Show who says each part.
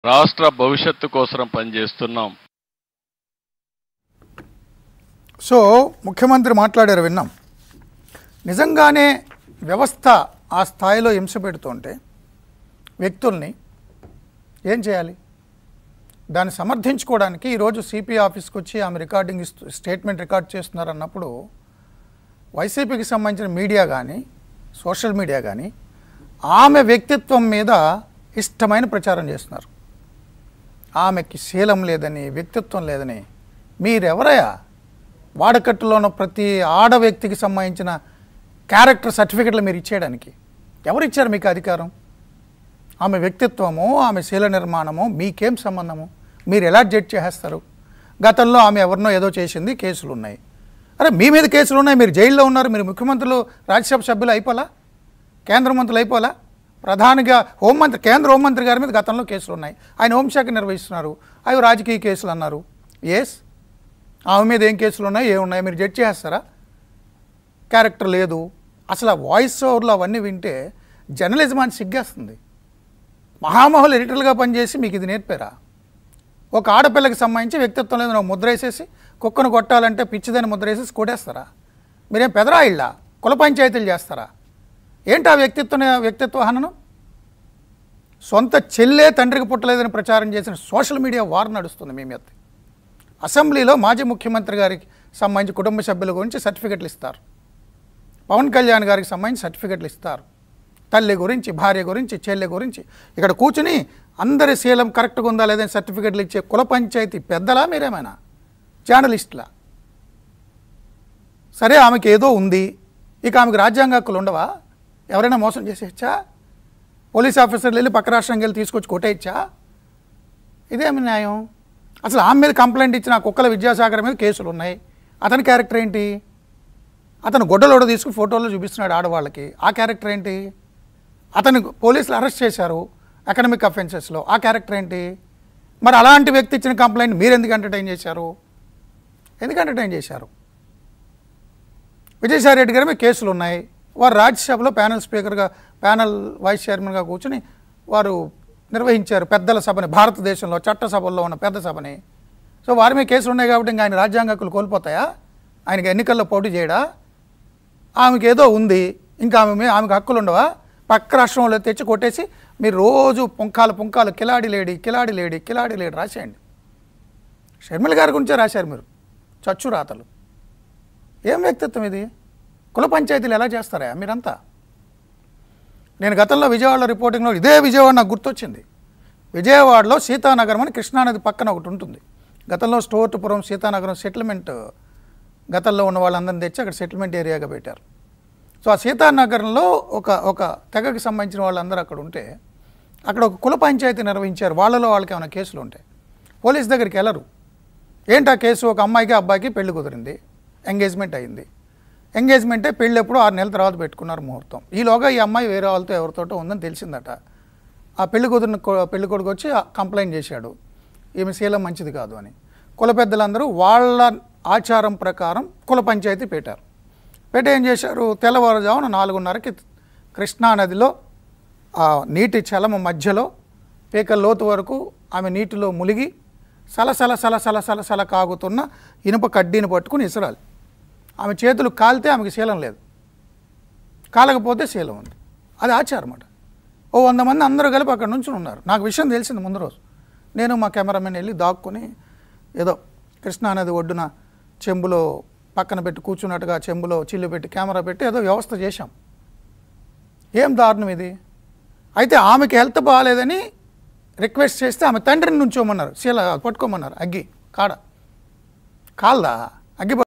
Speaker 1: రాష్ట్ర భవిష్యత్తు కోసం పనిచేస్తున్నాం
Speaker 2: సో ముఖ్యమంత్రి మాట్లాడారు విన్నాం నిజంగానే వ్యవస్థ ఆ స్థాయిలో హింస పెడుతుంటే వ్యక్తుల్ని ఏం చేయాలి దాన్ని సమర్థించుకోవడానికి ఈరోజు సిపి ఆఫీస్కి వచ్చి ఆమె రికార్డింగ్ ఇస్తూ స్టేట్మెంట్ రికార్డ్ చేస్తున్నారు అన్నప్పుడు వైసీపీకి సంబంధించిన మీడియా కానీ సోషల్ మీడియా కానీ ఆమె వ్యక్తిత్వం మీద ఇష్టమైన ప్రచారం చేస్తున్నారు ఆమెకి శీలం లేదని వ్యక్తిత్వం లేదని మీరెవరయ్యా వాడకట్టులో ఉన్న ప్రతి ఆడ వ్యక్తికి సంబంధించిన క్యారెక్టర్ సర్టిఫికెట్లు మీరు ఇచ్చేయడానికి ఎవరు ఇచ్చారు మీకు అధికారం ఆమె వ్యక్తిత్వము ఆమె శీల నిర్మాణము మీకేం సంబంధము మీరు ఎలా జడ్జ్ చేసేస్తారు గతంలో ఆమె ఎవరినో ఏదో చేసింది కేసులు ఉన్నాయి అరే మీ మీద కేసులు ఉన్నాయి మీరు జైల్లో ఉన్నారు మీరు ముఖ్యమంత్రులు రాజ్యసభ సభ్యులు అయిపోలా కేంద్ర మంత్రులు అయిపోలా ప్రధానిగా హోంమంత్రి కేంద్ర హోంమంత్రి గారి మీద గతంలో కేసులు ఉన్నాయి ఆయన హోంశాఖ నిర్వహిస్తున్నారు అవి రాజకీయ కేసులు అన్నారు ఎస్ ఆమె మీద ఏం కేసులు ఉన్నాయి ఏమున్నాయి మీరు జడ్జ్ చేస్తారా క్యారెక్టర్ లేదు అసలు ఆ వాయిస్ ఓవర్లో అవన్నీ వింటే జర్నలిజమాన్ని సిగ్గేస్తుంది మహామహులు ఎడిటర్లుగా పనిచేసి మీకు ఇది నేర్పారా ఒక ఆడపిల్లకి సంబంధించి వ్యక్తిత్వం లేదు నువ్వు ముద్ర వేసేసి కుక్కను కొట్టాలంటే పిచ్చిదని ముద్ర వేసేసి కొట్టేస్తారా మీరేం పెదరాయిళ్ళ కుల పంచాయతీలు చేస్తారా ఏంటి ఆ వ్యక్తిత్వం వ్యక్తిత్వ హననం సొంత చెల్లే తండ్రికి పుట్టలేదని ప్రచారం చేసిన సోషల్ మీడియా వార్ నడుస్తుంది మీ మీద అసెంబ్లీలో మాజీ ముఖ్యమంత్రి గారికి సంబంధించి కుటుంబ సభ్యుల గురించి సర్టిఫికెట్లు ఇస్తారు పవన్ కళ్యాణ్ గారికి సంబంధించి సర్టిఫికెట్లు ఇస్తారు తల్లి గురించి భార్య గురించి చెల్లె గురించి ఇక్కడ కూర్చుని అందరి శీలం కరెక్ట్గా ఉందా లేదని సర్టిఫికెట్లు ఇచ్చే కుల పంచాయతీ పెద్దలా మీరేమైనా జర్నలిస్టులా సరే ఆమెకి ఏదో ఉంది ఇక ఆమెకు రాజ్యాంగ హక్కులు ఉండవా ఎవరైనా మోసం చేసేయచ్చా పోలీస్ ఆఫీసర్లు వెళ్ళి పక్క రాష్ట్రానికి వెళ్ళి తీసుకొచ్చి కొట్టేయచ్చా ఇదేమి న్యాయం అసలు ఆమె మీద కంప్లైంట్ ఇచ్చిన ఆ కుక్కల విద్యాసాగర్ మీద కేసులు ఉన్నాయి అతని క్యారెక్టర్ ఏంటి అతను గొడ్డలోడ తీసుకుని ఫోటోలో చూపిస్తున్నాడు ఆడవాళ్ళకి ఆ క్యారెక్టర్ ఏంటి అతను పోలీసులు అరెస్ట్ చేశారు ఎకనమిక్ అఫెన్సెస్లో ఆ క్యారెక్టర్ ఏంటి మరి అలాంటి వ్యక్తి ఇచ్చిన కంప్లైంట్ మీరు ఎందుకు ఎంటర్టైన్ చేశారు ఎందుకు ఎంటర్టైన్ చేశారు విజయసాయి రెడ్డి గారి మీద కేసులు ఉన్నాయి వారు రాజ్యసభలో ప్యానల్ స్పీకర్గా ప్యానల్ వైస్ చైర్మన్గా కూర్చుని వారు నిర్వహించారు పెద్దల సభని భారతదేశంలో చట్టసభల్లో ఉన్న పెద్ద సభని సో వారి మీద కేసులు ఉన్నాయి కాబట్టి ఇంకా ఆయన రాజ్యాంగ హక్కులు కోల్పోతాయా ఆయనకి ఎన్నికల్లో పోటీ చేయడా ఆమెకి ఏదో ఉంది ఇంకా ఆమె మీద ఆమెకు హక్కులు ఉండవా పక్క రాష్ట్రంలో తెచ్చి కొట్టేసి మీరు రోజు పుంకాలు పుంకాలు కిలాడి లేడి కిలాడి లేడి కిలాడి లేడి రాసేయండి షర్మిల గారి గురించే రాశారు మీరు చచ్చు రాతలు ఏం వ్యక్తిత్వం ఇది కుల పంచాయతీలు ఎలా చేస్తారా మీరంతా నేను గతంలో విజయవాడలో రిపోర్టింగ్లో ఇదే విజయవాడ నాకు గుర్తొచ్చింది విజయవాడలో సీతానగరం అని కృష్ణానది పక్కన ఒకటి ఉంటుంది గతంలో స్టోర్టుపురం సీతానగరం సెటిల్మెంట్ గతంలో ఉన్న వాళ్ళందరిని తెచ్చి అక్కడ సెటిల్మెంట్ ఏరియాగా పెట్టారు సో ఆ సీతానగరంలో ఒక ఒక తెగకి సంబంధించిన వాళ్ళందరూ అక్కడ ఉంటే అక్కడ ఒక కుల పంచాయతీ నిర్వహించారు వాళ్ళలో వాళ్ళకి ఏమైనా కేసులు ఉంటాయి పోలీస్ దగ్గరికి వెళ్ళరు ఏంటి ఆ కేసు ఒక అమ్మాయికి అబ్బాయికి పెళ్లి కుదిరింది ఎంగేజ్మెంట్ అయింది ఎంగేజ్మెంటే పెళ్ళి ఎప్పుడు ఆరు నెలల తర్వాత పెట్టుకున్నారు ముహూర్తం ఈలోగా ఈ అమ్మాయి వేరే వాళ్ళతో ఎవరితోటో ఉందని తెలిసిందట ఆ పెళ్లి కుదిరిన కొ- పెళ్లి కొడుకు వచ్చి కంప్లైంట్ చేశాడు ఈమె శీలం మంచిది కాదు అని కుల పెద్దలందరూ వాళ్ళ ఆచారం ప్రకారం కుల పంచాయతీ పెట్టారు పెట్టి ఏం చేశారు తెల్లవారుజామున నాలుగున్నరకి కృష్ణా నదిలో ఆ నీటి చలమ మధ్యలో పీకల లోతు వరకు ఆమె నీటిలో మునిగి సలసల సలసల సలసల కాగుతున్న ఇనుప కడ్డీని పట్టుకుని ఇసరాలి ఆమె చేతులు కాలితే ఆమెకి శీలం లేదు కాలకపోతే శీలం ఉంది అది ఆచారం అన్నమాట ఓ వంద మంది అందరూ కలిపి అక్కడ నుంచి ఉన్నారు నాకు విషయం తెలిసింది ముందు రోజు నేను మా కెమెరామెన్ వెళ్ళి దాక్కుని ఏదో కృష్ణానది ఒడ్డున చెంబులో పక్కన పెట్టి కూర్చున్నట్టుగా చెంబులో చిల్లు పెట్టి కెమెరా పెట్టి ఏదో వ్యవస్థ చేశాం ఏం దారుణం ఇది అయితే ఆమెకి హెల్త్ బాగాలేదని రిక్వెస్ట్ చేస్తే ఆమె తండ్రిని నుంచోమన్నారు శీల పట్టుకోమన్నారు అగ్గి కాడ కాల్దా అగ్గి పట్టు-